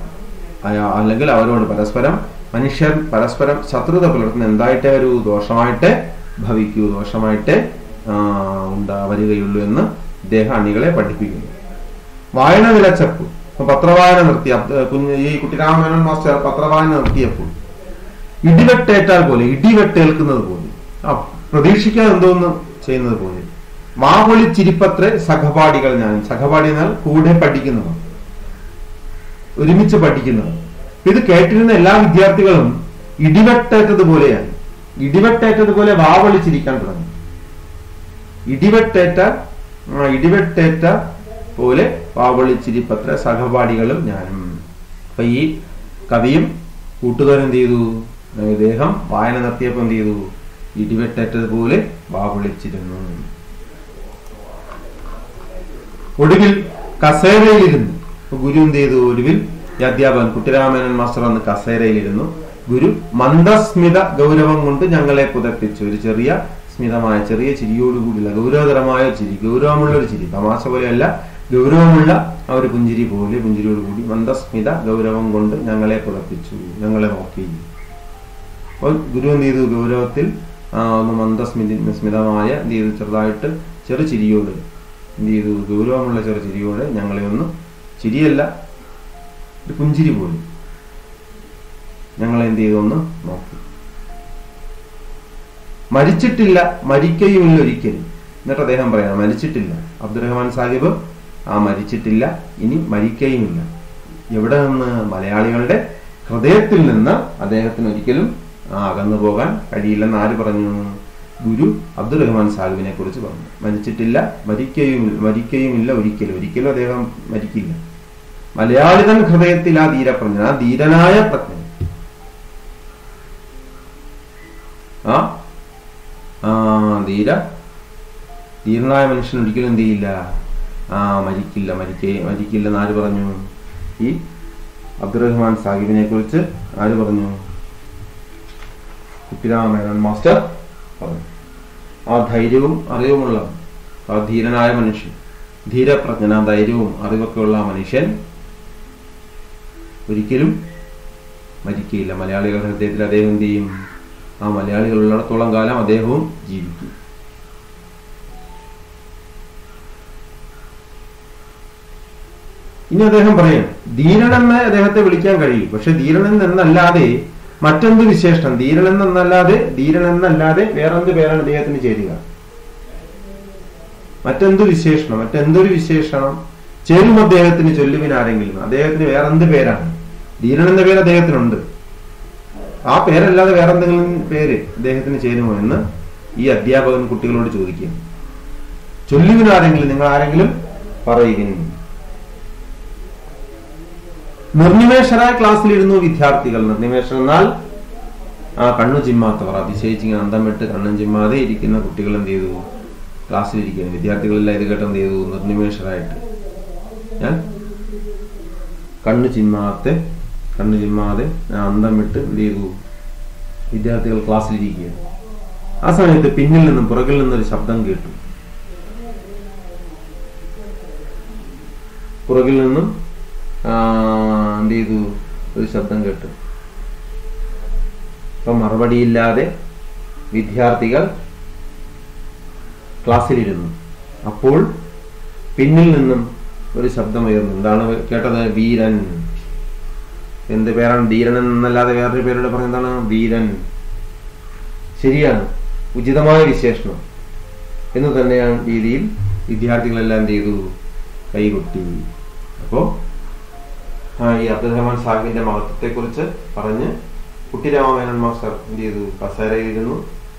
അയ- അല്ലെങ്കിൽ അവരോട് പരസ്പരം മനുഷ്യർ പരസ്പരം ശത്രുത പുലർത്തുന്ന എന്തായിട്ടേ ഒരു ദോഷമായിട്ട് ഭവിക്കൂ ദോഷമായിട്ട് ആ, ഉണ്ടാ വരികയുള്ളൂ എന്ന് ഇദ്ദേഹം അണികളെ പഠിപ്പിക്കുന്നു വായന വിലച്ചപ്പോൾ ഇപ്പൊ പത്രവായന നിർത്തി അബ്ദ- കുഞ്ഞ് ഈ കുട്ടിരാമേനോൻ മാസ്റ്റർ പത്രവായന നിർത്തിയപ്പോൾ ഇടിവെട്ടേറ്റാൽ പോലെ ഇടിവെട്ടേൽക്കുന്നത് പോലെ ആ പ്രതീക്ഷിക്കാതെ എന്തോന്ന് ചെയ്യുന്നത് പോലെ വാവൊളി ചിരിപ്പത്ര സഹപാഠികൾ ഞാൻ സഹപാഠി എന്നാൽ കൂടെ പഠിക്കുന്നവർ ഒരുമിച്ച് പഠിക്കുന്നവർ ഇത് കേട്ടിരുന്ന എല്ലാ വിദ്യാർത്ഥികളും ഇടിവെട്ടേറ്റതുപോലെയാണ് ഇടിവെട്ടേറ്റതുപോലെ വാവളിച്ചിരിക്കാൻ തുടങ്ങി ഇടിവെട്ടേറ്റ ആ, ഇടിവെട്ടേറ്റ പോലെ വാവളിച്ചിരിപ്പത്ര സഹപാഠികളും ഞാനും അപ്പൊ ഈ കവിയും കൂട്ടുകാരും എന്ത് ചെയ്തു ഇദ്ദേഹം വായന നിർത്തിയപ്പോ എന്ത് ചെയ്തു ഇടിവെട്ടേറ്റതുപോലെ വാവളിച്ചിരുന്നു ഒടുവിൽ കസേരയിലിരുന്നു അപ്പൊ ഗുരു എന്ത് ചെയ്തു ഒടുവിൽ ഈ അധ്യാപകൻ കുട്ടിരാമേനൻ മാസ്റ്റർ വന്ന് കസേരയിലിരുന്നു ഗുരു മന്ദസ്മിത ഗൗരവം കൊണ്ട് ഞങ്ങളെ പുതപ്പിച്ചു ഒരു ചെറിയ സ്മിതമായ ചെറിയ ചിരിയോടുകൂടിയുള്ള ഗൗരവതരമായ ഒരു ചിരി ഗൗരവമുള്ള ഒരു ചിരി തമാശ പോലെയല്ല ഗൗരവമുള്ള ആ ഒരു പുഞ്ചിരി പോലെ പുഞ്ചിരിയോടുകൂടി മന്ദസ്മിത ഗൗരവം കൊണ്ട് ഞങ്ങളെ പുതപ്പിച്ചു ഞങ്ങളെ നോക്കി അപ്പോൾ ഗുരു എന്ത് ചെയ്തു ഗൗരവത്തിൽ ആ, ഒന്ന് മന്ദസ്മിതി സ്മിതമായ എന്ത് ചെയ്തു ചെറുതായിട്ട് ചെറു ചിരിയോട് എന്ത് ചെയ്തു ഗൗരവമുള്ള ചെറു ചിരിയോടെ ഞങ്ങളെ ഒന്ന് ചിരിയല്ല ഒരു പുഞ്ചിരി പോലും ഞങ്ങളെ എന്ത് ചെയ്തു ഒന്ന് നോക്കി മരിച്ചിട്ടില്ല മരിക്കയുമില്ല ഒരിക്കലും എന്നിട്ട് അദ്ദേഹം പറയാം മരിച്ചിട്ടില്ല അബ്ദുറഹ്മാൻ സാഹിബ് ആ മരിച്ചിട്ടില്ല ഇനി മരിക്കയുമില്ല എവിടെ നിന്ന് മലയാളികളുടെ ഹൃദയത്തിൽ നിന്ന് അദ്ദേഹത്തിന് ഒരിക്കലും ആ അകന്നു പോകാൻ കഴിയില്ലെന്ന് ആര് പറഞ്ഞു ഗുരു അബ്ദുറഹ്മാൻ സാഹിബിനെ കുറിച്ച് പറഞ്ഞു മരിച്ചിട്ടില്ല മരിക്കയും മരിക്കയുമില്ല ഒരിക്കലും ഒരിക്കലും അദ്ദേഹം മരിക്കില്ല മലയാളിതൻ ഹൃദയത്തിൽ ആ ധീരപ്രജ്ഞ ആ ധീരനായ പ്രജ്ഞ ആ ആ ധീര ധീരനായ മനുഷ്യൻ ഒരിക്കലും എന്ത് ചെയ്യില്ല ആ മരിക്കില്ല മരിക്ക മരിക്കില്ലെന്ന് ആര് പറഞ്ഞു ഈ അബ്ദുറഹ്മാൻ സാഹിബിനെ കുറിച്ച് ആര് പറഞ്ഞു കുട്ടിരാമേനോൻ മാസ്റ്റർ പറഞ്ഞു ആ ധൈര്യവും അറിവുമുള്ള ആ ധീരനായ മനുഷ്യൻ ധീരപ്രജ്ഞന ധൈര്യവും അറിവൊക്കെ ഉള്ള ആ മനുഷ്യൻ ഒരിക്കലും മരിക്കുകയില്ല മലയാളികളുടെ ഹൃദയത്തിൽ അദ്ദേഹം എന്ത് ചെയ്യും ആ മലയാളികൾ ഉള്ളിടത്തോളം കാലം അദ്ദേഹവും ജീവിക്കും ഇനി അദ്ദേഹം പറയും ധീരനെന്ന് അദ്ദേഹത്തെ വിളിക്കാൻ കഴിയും പക്ഷെ ധീരൻ എന്നല്ലാതെ മറ്റെന്ത് വിശേഷണം ധീരൻ എന്നല്ലാതെ ധീരൻ എന്നല്ലാതെ വേറെന്ത് പേരാണ് അദ്ദേഹത്തിന് ചേരുക മറ്റെന്ത് വിശേഷണം മറ്റെന്തൊരു വിശേഷണം ചേരും അദ്ദേഹത്തിന് ചൊല്ലുവിൻ ആരെങ്കിലും അദ്ദേഹത്തിന് വേറെന്ത് പേരാണ് ധീരൻ എന്ന പേര് അദ്ദേഹത്തിനുണ്ട് ആ പേരല്ലാതെ വേറെ എന്തെങ്കിലും പേര് ഇദ്ദേഹത്തിന് ചേരുമോ എന്ന് ഈ അധ്യാപകൻ കുട്ടികളോട് ചോദിക്കുക ചൊല്ലുവിന് ആരെങ്കിലും നിങ്ങൾ ആരെങ്കിലും പറയുവിൻ നിർനിമേഷരായ ക്ലാസ്സിലിരുന്നു വിദ്യാർത്ഥികൾ നിർനിമേഷം എന്നാൽ ആ കണ്ണു ചിമ്മാത്തവർ അതിശയിച്ച് ഇങ്ങനെ അന്തം വിട്ട് കണ്ണും ചിമ്മാതെ ഇരിക്കുന്ന കുട്ടികൾ എന്ത് ചെയ്തു ക്ലാസ്സിലിരിക്കുകയാണ് വിദ്യാർത്ഥികളെല്ലാം ഇത് കേട്ട് എന്ത് ചെയ്തു നിർനിമേഷരായിട്ട് ഞാൻ കണ്ണു ചിമ്മാത്തെ കണ്ണു ചിമ്മാതെ ഞാൻ അന്തം വിട്ട് എന്ത് ചെയ്തു വിദ്യാർത്ഥികൾ ക്ലാസ്സിലിരിക്കുകയാണ് ആ സമയത്ത് പിന്നിൽ നിന്നും പുറകിൽ നിന്നൊരു ശബ്ദം കേട്ടു പുറകിൽ നിന്നും ആ, എന്ത് ചെയ്തു ഒരു ശബ്ദം കേട്ടു അപ്പൊ മറുപടിയില്ലാതെ വിദ്യാർത്ഥികൾ ക്ലാസ്സിലിരുന്നു അപ്പോൾ പിന്നിൽ നിന്നും ഒരു ശബ്ദമുയർന്നു എന്താണ് കേട്ടത് വീരൻ എന്ത് പേരാണ് ധീരൻ എന്നല്ലാതെ വേറൊരു പേരോട് പറഞ്ഞ എന്താണ് വീരൻ ശരിയാണ് ഉചിതമായ വിശേഷണം എന്ന് തന്നെയാണ് രീതിയിൽ വിദ്യാർത്ഥികളെല്ലാം എന്ത് ചെയ്തു കൈകൊട്ടി അപ്പോ ആ, ഈ അബ്ദുറഹ്മാൻ സാഹിബിന്റെ മഹത്വത്തെ കുറിച്ച് പറഞ്ഞ് കുട്ടിരാമമേനോൻ മാസ്റ്റർ എന്ത് ചെയ്തു കസേരയിരുന്നു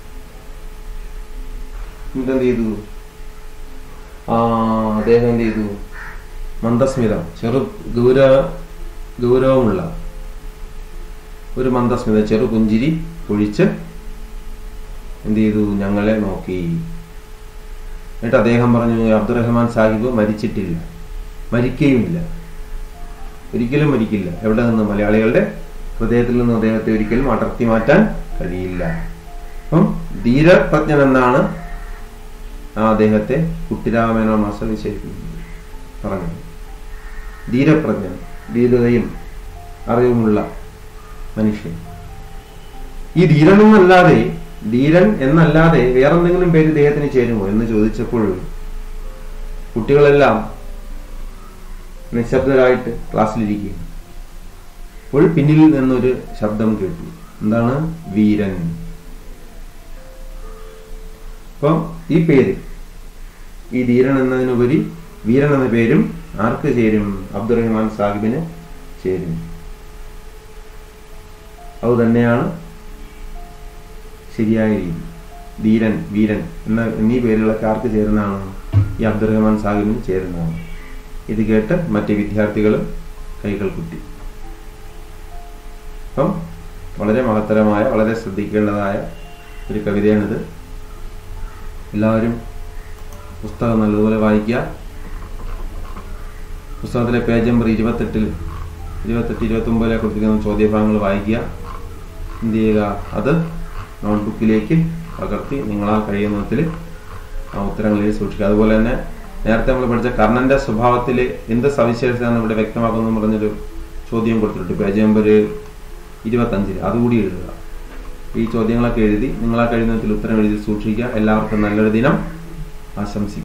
എന്നിട്ട് എന്ത് ചെയ്തു ആ അദ്ദേഹം എന്ത് ചെയ്തു മന്ദസ്മിതം ചെറു ഗൗരവ ഗൗരവമുള്ള ഒരു മന്ദസ്മിത ചെറു പുഞ്ചിരി പൊഴിച്ച് എന്ത് ചെയ്തു ഞങ്ങളെ നോക്കി എന്നിട്ട് അദ്ദേഹം പറഞ്ഞു അബ്ദുറഹ്മാൻ സാഹിബ് മരിച്ചിട്ടില്ല മരിക്കുകയുമില്ല ഒരിക്കലും മരിക്കില്ല എവിടെ നിന്ന് മലയാളികളുടെ ഹൃദയത്തിൽ നിന്ന് അദ്ദേഹത്തെ ഒരിക്കലും അടർത്തി മാറ്റാൻ കഴിയില്ല അപ്പം ധീരപ്രജ്ഞൻ എന്നാണ് ആ അദ്ദേഹത്തെ കുട്ടിരാമേനോ മാസ്റ്റർ വിശേഷിപ്പിക്കുന്നത് പറഞ്ഞത് ധീരപ്രജ്ഞൻ ധീരതയും അറിവുമുള്ള മനുഷ്യൻ ഈ ധീരൻ എന്നല്ലാതെ ധീരൻ എന്നല്ലാതെ വേറെന്തെങ്കിലും പേര് ഇദ്ദേഹത്തിന് ചേരുമോ എന്ന് ചോദിച്ചപ്പോൾ കുട്ടികളെല്ലാം നിശബ്ദരായിട്ട് ക്ലാസ്സിലിരിക്കുകയാണ് അപ്പോൾ പിന്നിൽ നിന്നൊരു ശബ്ദം കേട്ടു എന്താണ് വീരൻ അപ്പം ഈ പേര് ഈ ധീരൻ എന്നതിനുപരി വീരൻ എന്ന പേരും ആർക്ക് ചേരും അബ്ദുറഹ്മാൻ സാഹിബിന് ചേരും അത് തന്നെയാണ് ശരിയായ രീതി ധീരൻ വീരൻ എന്ന എന്നീ പേരുകളൊക്കെ ആർക്ക് ചേരുന്നതാണ് ഈ അബ്ദുറഹ്മാൻ സാഹിബിന് ചേരുന്നതാണ് ഇത് കേട്ട് മറ്റ് വിദ്യാർത്ഥികളും കൈകൾ കുത്തി അപ്പം വളരെ മഹത്തരമായ വളരെ ശ്രദ്ധിക്കേണ്ടതായ ഒരു കവിതയാണിത് എല്ലാവരും പുസ്തകം നല്ലതുപോലെ വായിക്കുക പുസ്തകത്തിലെ പേജ് നമ്പർ ഇരുപത്തെട്ടിൽ ഇരുപത്തെട്ട് ഇരുപത്തി ഒമ്പതിലെ കൊടുത്തിരിക്കുന്ന ചോദ്യഭാഗങ്ങൾ വായിക്കുക എന്ത് ചെയ്യുക അത് നോട്ട്ബുക്കിലേക്ക് പകർത്തി നിങ്ങളാ കഴിയുന്ന വിധത്തിൽ ആ ഉത്തരങ്ങൾ എഴുതി സൂക്ഷിക്കുക അതുപോലെ തന്നെ നേരത്തെ നമ്മൾ പഠിച്ച കർണന്റെ സ്വഭാവത്തിൽ എന്ത് സവിശേഷതയാണ് ഇവിടെ വ്യക്തമാക്കുന്നു എന്ന് പറഞ്ഞൊരു ചോദ്യം കൊടുത്തിട്ടുണ്ട് പേജ് നമ്പർ ഇരുപത്തഞ്ചിൽ അതുകൂടി എഴുതുക ഈ ചോദ്യങ്ങളൊക്കെ എഴുതി നിങ്ങളാ കഴിയുന്ന വിധത്തിൽ ഉത്തരം എഴുതി സൂക്ഷിക്കുക എല്ലാവർക്കും നല്ലൊരു ദിനം ആശംസിക്കുന്നു